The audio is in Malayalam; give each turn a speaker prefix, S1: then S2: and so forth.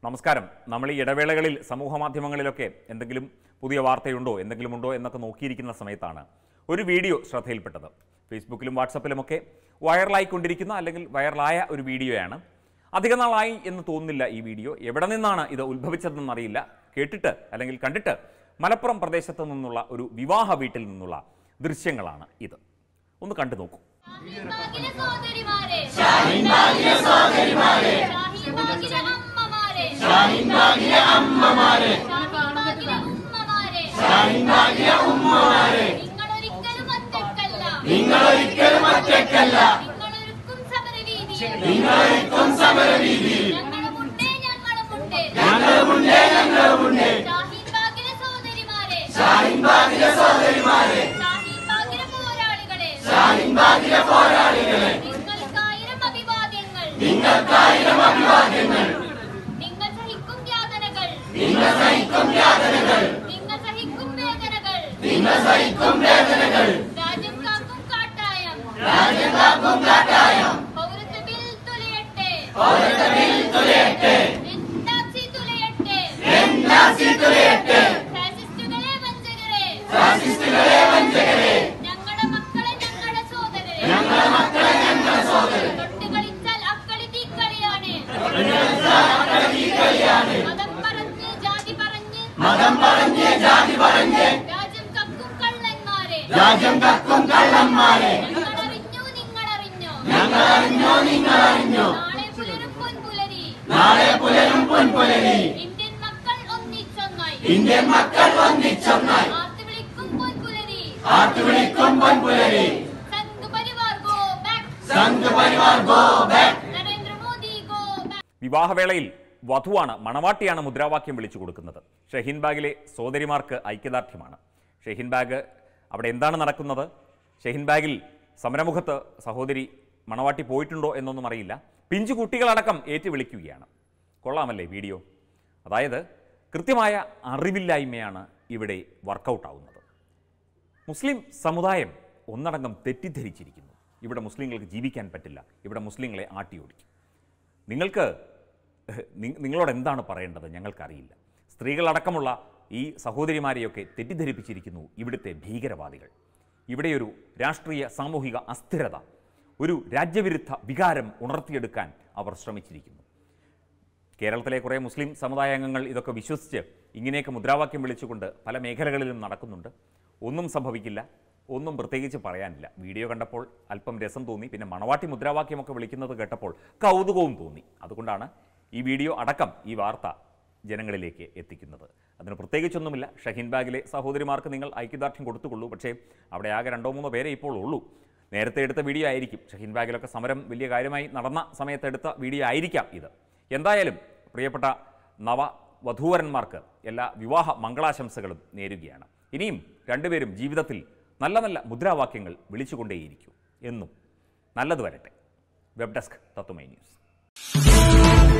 S1: നമസ്കാരം നമ്മൾ ഈ ഇടവേളകളിൽ സമൂഹ മാധ്യമങ്ങളിലൊക്കെ എന്തെങ്കിലും പുതിയ വാർത്തയുണ്ടോ എന്തെങ്കിലും ഉണ്ടോ എന്നൊക്കെ നോക്കിയിരിക്കുന്ന സമയത്താണ് ഒരു വീഡിയോ ശ്രദ്ധയിൽപ്പെട്ടത് ഫേസ്ബുക്കിലും വാട്സപ്പിലുമൊക്കെ വൈറലായിക്കൊണ്ടിരിക്കുന്ന അല്ലെങ്കിൽ വൈറലായ ഒരു വീഡിയോയാണ് അധിക നാളായി എന്ന് തോന്നുന്നില്ല ഈ വീഡിയോ എവിടെ നിന്നാണ് ഇത് ഉത്ഭവിച്ചതെന്ന് അറിയില്ല കേട്ടിട്ട് അല്ലെങ്കിൽ കണ്ടിട്ട് മലപ്പുറം പ്രദേശത്ത് നിന്നുള്ള ഒരു വിവാഹ വീട്ടിൽ നിന്നുള്ള ദൃശ്യങ്ങളാണ് ഇത് ഒന്ന് കണ്ടു നോക്കൂ
S2: ഷാഹിൻബാഗിലെ സോദരിമാരെ ഷാഹിൻബാഗിലെ സോദരിമാരെ ഷാഹിൻബാഗിലെ അമ്മമാരെ ഷാഹിൻബാഗിലെ അമ്മമാരെ ഷാഹിൻബാഗിലെ ഉമ്മമാരെ ഷാഹിൻബാഗിലെ ഉമ്മമാരെ നിങ്ങൾ ഒരിക്കലും ഒറ്റയ്ക്കല്ല നിങ്ങൾ ഒരിക്കലും ഒറ്റയ്ക്കല്ല നിങ്ങൾ ഒരുക്കും സമരവീതിയിൽ നിങ്ങൾ ഒരുക്കും സമരവീതിയിൽ ഞങ്ങളും ഉണ്ട് ഞങ്ങളും ഉണ്ട് ഞങ്ങളും ഉണ്ട് ഷാഹിൻബാഗിലെ സോദരിമാരെ ഷാഹിൻബാഗിലെ സോദരിമാരെ ഷാഹിൻബാഗിലെ പോരാളികളെ ഷാഹിൻബാഗിലെ പോരാളികളെ നിങ്ങൾക്കായിരം അഭിവാദ്യങ്ങൾ നിങ്ങൾക്കായിരം അഭിവാദ്യങ്ങൾ നിങ്ങൾ സഹിക്കും യാതനകൾ നിങ്ങൾ സഹിക്കും യാതനകൾ നിങ്ങൾ സഹിക്കും വേദനകൾ നിങ്ങൾ സഹിക്കും വേദനകൾ രാജ്യം കാക്കും കാട്ടായം രാജ്യം കാക്കും കാട്ടായം പൗരത്വ ബിൽ തുലയട്ടെ പൗരത്വ ബിൽ തുലയട്ടെ എന്താസി തുലയട്ടെ എന്താസി തുലയട്ടെ ഫാസിസ്റ്റുകളെ വഞ്ചകരെ ഫാസിസ്റ്റുകളെ വഞ്ചകരെ ഞങ്ങളുടെ മക്കളെ ഞങ്ങളുടെ സോദരരെ ഞങ്ങളുടെ മക്കളെ ഞങ്ങളുടെ സോദരരെ തൊട്ട് കളിച്ചാൽ അക്കളി തീക്കളിയാണ് മതം പറഞ്ഞ് ജാതി പറഞ്ഞ് മതം പറഞ്ഞ് ജാതി പറഞ്ഞ് രാജ്യം കക്കും കള്ളന്മാരെ രാജ്യം കക്കും കള്ളന്മാരെ ഞങ്ങളറിഞ്ഞു നിങ്ങളറിഞ്ഞു ഞങ്ങളറിഞ്ഞു നിങ്ങളറിഞ്ഞു നാളെ പുലരും പൊൻപുലരി നാളെ പുലരും പൊൻപുലരി ഇന്ത്യൻ മക്കൾ ഒന്നിച്ചൊന്നായി ഇന്ത്യൻ മക്കൾ ഒന്നിച്ചൊന്നായി ആർത്ത് വിളിക്കും പൊൻപുലരി ആർത്ത് വിളിക്കും പൊൻപുലരി Sangh Parivar go back Sangh Parivar go back Narendra Modi go back
S1: വിവാഹവേളയിൽ വധുവാണ് മണവാട്ടിയാണ് മുദ്രാവാക്യം വിളിച്ചു കൊടുക്കുന്നത് ഷഹീൻ ബാഗിലെ സോദരിമാർക്ക് ഐക്യദാർഢ്യമാണ് ഷഹീൻ ബാഗ് അവിടെ എന്താണ് നടക്കുന്നത് ഷഹീൻ ബാഗിൽ സമരമുഖത്ത് സഹോദരി മണവാട്ടി പോയിട്ടുണ്ടോ എന്നൊന്നും അറിയില്ല പിഞ്ചു കുട്ടികളടക്കം ഏറ്റുവിളിക്കുകയാണ് കൊള്ളാമല്ലേ വീഡിയോ അതായത് കൃത്യമായ അറിവില്ലായ്മയാണ് ഇവിടെ വർക്കൗട്ടാവുന്നത് മുസ്ലിം സമുദായം ഒന്നടങ്കം തെറ്റിദ്ധരിച്ചിരിക്കുന്നു ഇവിടെ മുസ്ലിങ്ങൾക്ക് ജീവിക്കാൻ പറ്റില്ല ഇവിടെ മുസ്ലിങ്ങളെ ആട്ടിയോടിക്കും നിങ്ങൾക്ക് നി- നിങ്ങളോട് എന്താണ് പറയേണ്ടത് ഞങ്ങൾക്കറിയില്ല സ്ത്രീകളടക്കമുള്ള ഈ സഹോദരിമാരെയൊക്കെ തെറ്റിദ്ധരിപ്പിച്ചിരിക്കുന്നു ഇവിടുത്തെ ഭീകരവാദികൾ ഇവിടെയൊരു രാഷ്ട്രീയ സാമൂഹിക അസ്ഥിരത ഒരു രാജ്യവിരുദ്ധ വികാരം ഉണർത്തിയെടുക്കാൻ അവർ ശ്രമിച്ചിരിക്കുന്നു കേരളത്തിലെ കുറേ മുസ്ലിം സമുദായാംഗങ്ങൾ ഇതൊക്കെ വിശ്വസിച്ച് ഇങ്ങനെയൊക്കെ മുദ്രാവാക്യം വിളിച്ചുകൊണ്ട് പല മേഖലകളിലും നടക്കുന്നുണ്ട് ഒന്നും സംഭവിക്കില്ല ഒന്നും പ്രത്യേകിച്ച് പറയാനില്ല വീഡിയോ കണ്ടപ്പോൾ അല്പം രസം തോന്നി പിന്നെ മണവാട്ടി മുദ്രാവാക്യമൊക്കെ വിളിക്കുന്നത് കേട്ടപ്പോൾ കൗതുകവും തോന്നി അതുകൊണ്ടാണ് ഈ വീഡിയോ അടക്കം ഈ വാർത്ത ജനങ്ങളിലേക്ക് എത്തിക്കുന്നത് അതിന് പ്രത്യേകിച്ചൊന്നുമില്ല ഷഹീൻ ബാഗിലെ സഹോദരിമാർക്ക് നിങ്ങൾ ഐക്യദാർഢ്യം കൊടുത്തുകൊള്ളൂ പക്ഷേ അവിടെ ആകെ രണ്ടോ മൂന്നോ പേരെ ഇപ്പോൾ ഉള്ളൂ നേരത്തെ എടുത്ത വീഡിയോ ആയിരിക്കും ഷഹീൻ ബാഗിലൊക്കെ സമരം വലിയ കാര്യമായി നടന്ന സമയത്ത് എടുത്ത വീഡിയോ ആയിരിക്കാം ഇത് എന്തായാലും പ്രിയപ്പെട്ട നവ വധൂവരന്മാർക്ക് എല്ലാ വിവാഹ മംഗളാശംസകളും നേരുകയാണ് ഇനിയും രണ്ടുപേരും ജീവിതത്തിൽ നല്ല നല്ല മുദ്രാവാക്യങ്ങൾ വിളിച്ചുകൊണ്ടേയിരിക്കൂ എന്നും നല്ലത് വരട്ടെ വെബ് ഡെസ്ക് തത്വമൈ ന്യൂസ്